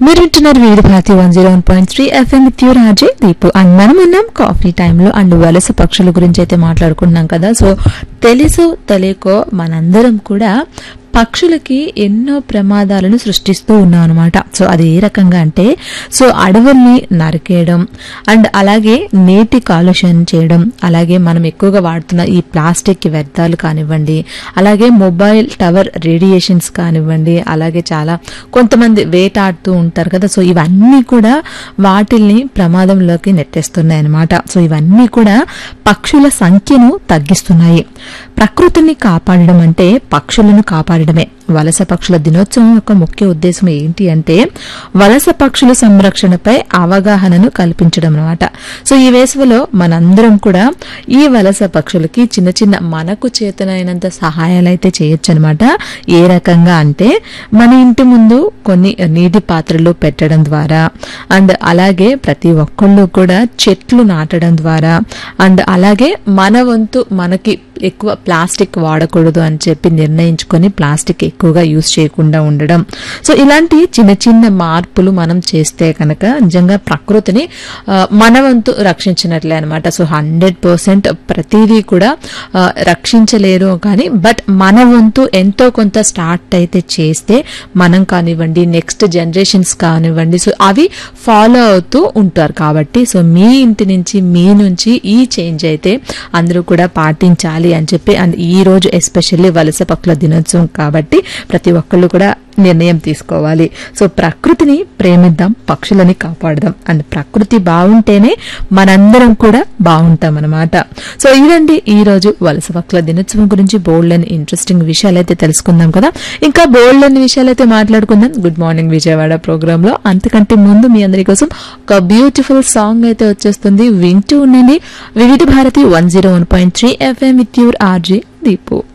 మీరు వింటున్నారు Vividh Bharati one zero one point three FM with your RJ Deepu and మనం ఉన్నాం కాఫీ టైంలో అండ్ వలస పక్షుల గురించి అయితే మాట్లాడుకున్నాం కదా సో తెలుసో తెలియకో మనందరం కూడా పక్షులకి ఎన్నో ప్రమాదాలను సృష్టిస్తూ ఉన్నాం అనమాట సో అది ఏ రకంగా అంటే సో అడవుల్ని నరికేయడం అండ్ అలాగే నీటి కాలుష్యం చేయడం అలాగే మనం ఎక్కువగా వాడుతున్న ఈ ప్లాస్టిక్ వ్యర్థాలు కానివ్వండి అలాగే మొబైల్ టవర్ రేడియేషన్స్ కానివ్వండి అలాగే చాలా కొంతమంది వేటాడుతూ ఉంటారు కదా సో ఇవన్నీ కూడా వాటిల్ని ప్రమాదంలోకి నెట్టేస్తున్నాయి అనమాట సో ఇవన్నీ కూడా పక్షుల సంఖ్యను తగ్గిస్తున్నాయి ప్రకృతిని కాపాడడం అంటే పక్షులను కాపాడడమే వలస పక్షుల దినోత్సవం యొక్క ముఖ్య ఉద్దేశం ఏంటి అంటే వలస పక్షుల సంరక్షణపై అవగాహనను కల్పించడం అనమాట సో ఈ వేసవిలో మనందరం కూడా ఈ వలస పక్షులకి చిన్న చిన్న మనకు చేతనైనంత సహాయాలు అయితే చేయొచ్చు అనమాట ఏ రకంగా అంటే మన ఇంటి ముందు కొన్ని నీటి పాత్రలు పెట్టడం ద్వారా అండ్ అలాగే ప్రతి ఒక్కళ్ళు కూడా చెట్లు నాటడం ద్వారా అండ్ అలాగే మన వంతు మనకి ఎక్కువ ప్లాస్టిక్ వాడకూడదు అని చెప్పి నిర్ణయించుకొని ప్లాస్టిక్ ఎక్కువగా యూజ్ చేయకుండా ఉండడం సో ఇలాంటి చిన్న చిన్న మార్పులు మనం చేస్తే కనుక నిజంగా ప్రకృతిని ఆ, మన వంతు రక్షించినట్లే అనమాట సో హండ్రెడ్ పర్సెంట్ ప్రతిదీ కూడా ఆ, రక్షించలేరు కానీ బట్ మన వంతు ఎంతో కొంత స్టార్ట్ అయితే చేస్తే మనం కానివ్వండి నెక్స్ట్ జనరేషన్స్ కానివ్వండి సో అవి ఫాలో అవుతూ ఉంటారు కాబట్టి సో మీ ఇంటి నుంచి మీ నుంచి ఈ చేంజ్ అయితే అందరూ కూడా పాటించాలి అని చెప్పి అండ్ ఈ రోజు ఎస్పెషల్లీ వలస పక్షుల దినోత్సవం కాబట్టి ప్రతి ఒక్కళ్ళు కూడా నిర్ణయం తీసుకోవాలి సో ప్రకృతిని ప్రేమిద్దాం పక్షులని కాపాడదాం అండ్ ప్రకృతి బాగుంటేనే మనందరం కూడా బాగుంటాం అనమాట సో ఇదండి ఈ రోజు వలస పక్షుల దినోత్సవం గురించి బోల్డ్ అండ్ ఇంట్రెస్టింగ్ విషయాలు అయితే తెలుసుకుందాం కదా ఇంకా బోల్డ్ అని విషయాలు అయితే మాట్లాడుకుందాం గుడ్ మార్నింగ్ విజయవాడ ప్రోగ్రామ్ లో అంతకంటే ముందు మీ అందరి కోసం ఒక బ్యూటిఫుల్ సాంగ్ అయితే వచ్చేస్తుంది వింటూ ఉండండి Vividh Bharati one zero one point three FM with your RJ Deepu